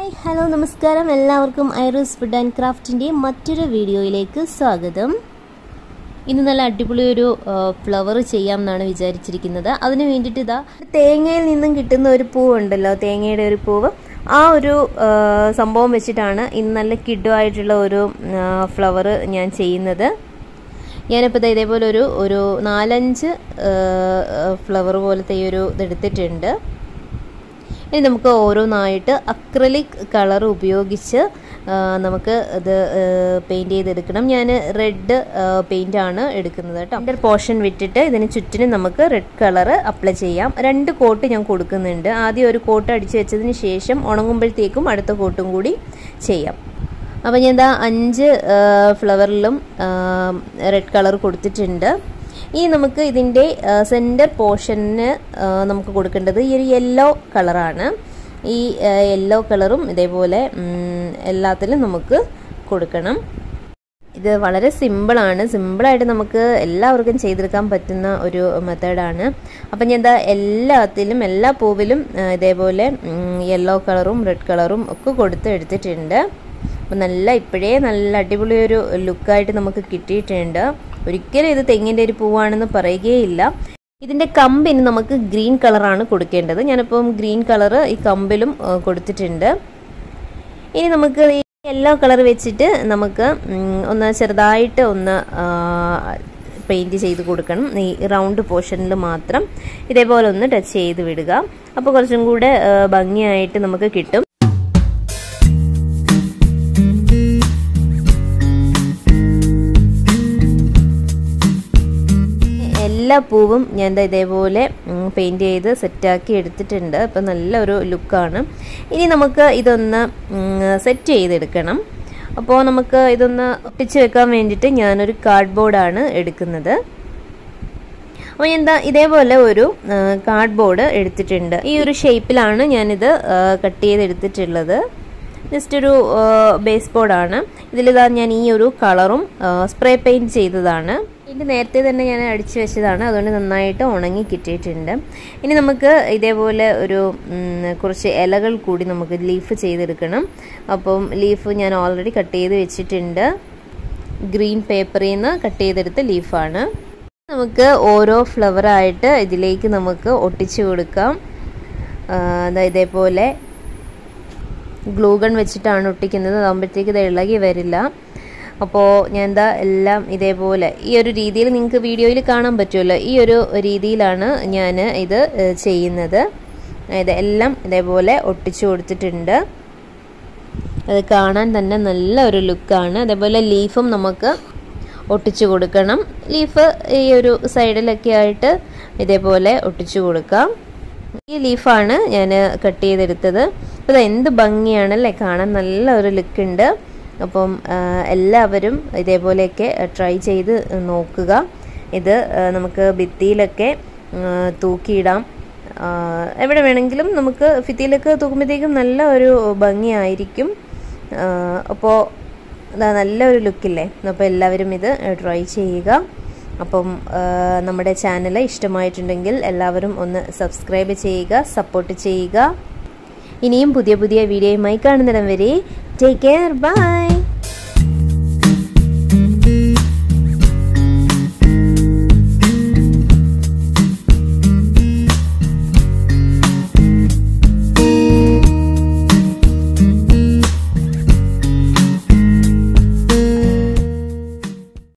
hi hello നമസ്കാരം എല്ലാവർക്കും ഐറൂസ് food and ക്രാഫ്റ്റിൻ്റെ മറ്റൊരു വീഡിയോയിലേക്ക് സ്വാഗതം ഇന്ന് നല്ല അടിപൊളി ഒരു ഫ്ലവർ ചെയ്യാം എന്നാണ് വിചാരിച്ചിരിക്കുന്നത് അതിന് വേണ്ടിയിട്ട് ഇതാ തേങ്ങയിൽ നിന്നും കിട്ടുന്ന ഒരു പൂവുണ്ടല്ലോ തേങ്ങയുടെ ഒരു പൂവ് ആ ഒരു ആ, സംഭവം വെച്ചിട്ടാണ് ഇന്ന് നല്ല കിഡുമായിട്ടുള്ള ഒരു ഫ്ലവർ ഞാൻ ചെയ്യുന്നത് ഞാനിപ്പോൾ ദേ ഇതേപോലെ ഒരു ഒരു നാലഞ്ച് ഫ്ലവർ പോലത്തെ ഈ ഒരു ഇതെടുത്തിട്ടുണ്ട് ഇനി നമുക്ക് ഓരോന്നായിട്ട് അക്രലിക് കളർ ഉപയോഗിച്ച് ആ, നമുക്ക് ഇത് പെയിൻറ് ചെയ്തെടുക്കണം ഞാൻ റെഡ് പെയിൻ്റ് ആണ് എടുക്കുന്നത് കേട്ടോ എൻ്റെ പോർഷൻ വിട്ടിട്ട് ഇതിന് ചുറ്റിനും നമുക്ക് റെഡ് കളർ അപ്ലൈ ചെയ്യാം രണ്ട് കോട്ട് ഞാൻ കൊടുക്കുന്നുണ്ട് ആദ്യം ഒരു കോട്ട് അടിച്ച് വെച്ചതിന് ശേഷം ഉണങ്ങുമ്പോഴത്തേക്കും അടുത്ത കോട്ടും കൂടി ചെയ്യാം അപ്പോൾ ഞാൻ എന്താ അഞ്ച് ഫ്ലവറിലും റെഡ് കളർ കൊടുത്തിട്ടുണ്ട് ഇനി നമുക്ക് ഇതിൻ്റെ സെൻറ്റർ പോർഷന് നമുക്ക് കൊടുക്കേണ്ടത് ഈ ഒരു യെല്ലോ കളറാണ് ഈ യെല്ലോ കളറും ഇതേപോലെ ഉം, എല്ലാത്തിലും നമുക്ക് കൊടുക്കണം ഇത് വളരെ സിമ്പിളാണ് സിമ്പിളായിട്ട് നമുക്ക് എല്ലാവർക്കും ചെയ്തെടുക്കാൻ പറ്റുന്ന ഒരു മെത്തേഡാണ് അപ്പം ഞാൻ എന്താ എല്ലാത്തിലും എല്ലാ പൂവിലും ആ, ഇതേപോലെ യെല്ലോ കളറും റെഡ് കളറും ഒക്കെ കൊടുത്ത് എടുത്തിട്ടുണ്ട് അപ്പം നല്ല ഇപ്പോഴേ നല്ല അടിപൊളി ഒരു ലുക്കായിട്ട് നമുക്ക് കിട്ടിയിട്ടുണ്ട് ഒരിക്കലും ഇത് തെങ്ങിൻ്റെ ഒരു പൂവാണെന്ന് പറയുകയില്ല ഇതിൻ്റെ കമ്പിന് നമുക്ക് ഗ്രീൻ കളറാണ് കൊടുക്കേണ്ടത് ഞാനിപ്പം ഗ്രീൻ കളറ് ഈ കമ്പിലും ആ, കൊടുത്തിട്ടുണ്ട് ഇനി നമുക്ക് ഈ യെല്ലോ കളർ വെച്ചിട്ട് നമുക്ക് ഉം, ഒന്ന് ചെറുതായിട്ട് ഒന്ന് പെയിൻറ് ചെയ്ത് കൊടുക്കണം ഈ റൗണ്ട് പോർഷനിൽ മാത്രം ഇതേപോലെ ഒന്ന് ടച്ച് ചെയ്ത് വിടുക അപ്പോൾ കുറച്ചും കൂടെ ആ, ഭംഗിയായിട്ട് നമുക്ക് കിട്ടും എല്ലാ പൂവും ഞാൻ ദാ ഇതേപോലെ പെയിൻറ് ചെയ്ത് സെറ്റാക്കി എടുത്തിട്ടുണ്ട് അപ്പം നല്ലൊരു ലുക്കാണ് ഇനി നമുക്ക് ഇതൊന്ന് സെറ്റ് ചെയ്തെടുക്കണം അപ്പോൾ നമുക്ക് ഇതൊന്ന് ഒട്ടിച്ച് വെക്കാൻ വേണ്ടിയിട്ട് ഞാനൊരു കാർഡ്ബോർഡാണ് എടുക്കുന്നത് അപ്പോൾ ഞാൻ എന്താ ഇതേപോലെ ഒരു കാർഡ്ബോർഡ് എടുത്തിട്ടുണ്ട് ഈ ഒരു ഷേപ്പിലാണ് ഞാനിത് കട്ട് ചെയ്തെടുത്തിട്ടുള്ളത് ജസ്റ്റ് ഒരു ബേസ് ബോർഡാണ് ഇതിലിതാ ഞാൻ ഈ ഒരു കളറും സ്പ്രേ പെയിൻറ് ചെയ്തതാണ് ഇത് നേരത്തെ തന്നെ ഞാൻ അടിച്ചു വെച്ചതാണ് അതുകൊണ്ട് നന്നായിട്ട് ഉണങ്ങി കിട്ടിയിട്ടുണ്ട് ഇനി നമുക്ക് ഇതേപോലെ ഒരു ഉം, കുറച്ച് ഇലകൾ കൂടി നമുക്ക് ലീഫ് ചെയ്തെടുക്കണം അപ്പം ലീഫ് ഞാൻ ഓൾറെഡി കട്ട് ചെയ്ത് വെച്ചിട്ടുണ്ട് ഗ്രീൻ പേപ്പറിൽ നിന്ന് കട്ട് ചെയ്തെടുത്ത ലീഫാണ് നമുക്ക് ഓരോ ഫ്ലവറായിട്ട് ഇതിലേക്ക് നമുക്ക് ഒട്ടിച്ചു കൊടുക്കാം ആ, ദാ ഇതേപോലെ ഗ്ലൂ ഗൺ വെച്ചിട്ടാണ് ഒട്ടിക്കുന്നത് അതാകുമ്പോഴത്തേക്ക് ഇത് ഇളകി വരില്ല അപ്പോൾ ഞാൻ എന്താ എല്ലാം ഇതേപോലെ ഈ ഒരു രീതിയിൽ നിങ്ങൾക്ക് വീഡിയോയിൽ കാണാൻ പറ്റുമല്ലോ ഈ ഒരു രീതിയിലാണ് ഞാൻ ഇത് ഏഹ്, ചെയ്യുന്നത് ഇത് എല്ലാം ഇതേപോലെ ഒട്ടിച്ചു കൊടുത്തിട്ടുണ്ട് അത് കാണാൻ തന്നെ നല്ല ഒരു ലുക്കാണ് അതേപോലെ ലീഫും നമുക്ക് ഒട്ടിച്ചു കൊടുക്കണം ലീഫ് ഈ ഒരു സൈഡിലൊക്കെ ആയിട്ട് ഇതേപോലെ ഒട്ടിച്ചു കൊടുക്കാം ഈ ലീഫാണ് ഞാൻ കട്ട് ചെയ്തെടുത്തത് അപ്പോൾ ഇത് എന്ത് ഭംഗിയാണല്ലേ കാണാൻ നല്ല ഒരു ലുക്ക് ഉണ്ട് അപ്പം ആ, എല്ലാവരും ഇതേപോലെയൊക്കെ ട്രൈ ചെയ്ത് നോക്കുക ഇത് ആ, നമുക്ക് ഭിത്തിയിലൊക്കെ ആ, തൂക്കിയിടാം ആ, എവിടെ വേണമെങ്കിലും നമുക്ക് ഭിത്തിയിലൊക്കെ തൂക്കുമ്പോഴത്തേക്കും നല്ല ഒരു ഭംഗിയായിരിക്കും അപ്പോൾ അതാ നല്ലൊരു ലുക്കില്ലേ അപ്പോൾ എല്ലാവരും ഇത് ട്രൈ ചെയ്യുക അപ്പം ആ, നമ്മുടെ ചാനൽ ഇഷ്ടമായിട്ടുണ്ടെങ്കിൽ എല്ലാവരും ഒന്ന് സബ്സ്ക്രൈബ് ചെയ്യുക സപ്പോർട്ട് ചെയ്യുക ഇനിയും പുതിയ പുതിയ വീഡിയോയുമായി കാണുന്നിടം വരെ ടേക്ക് കെയർ ബൈ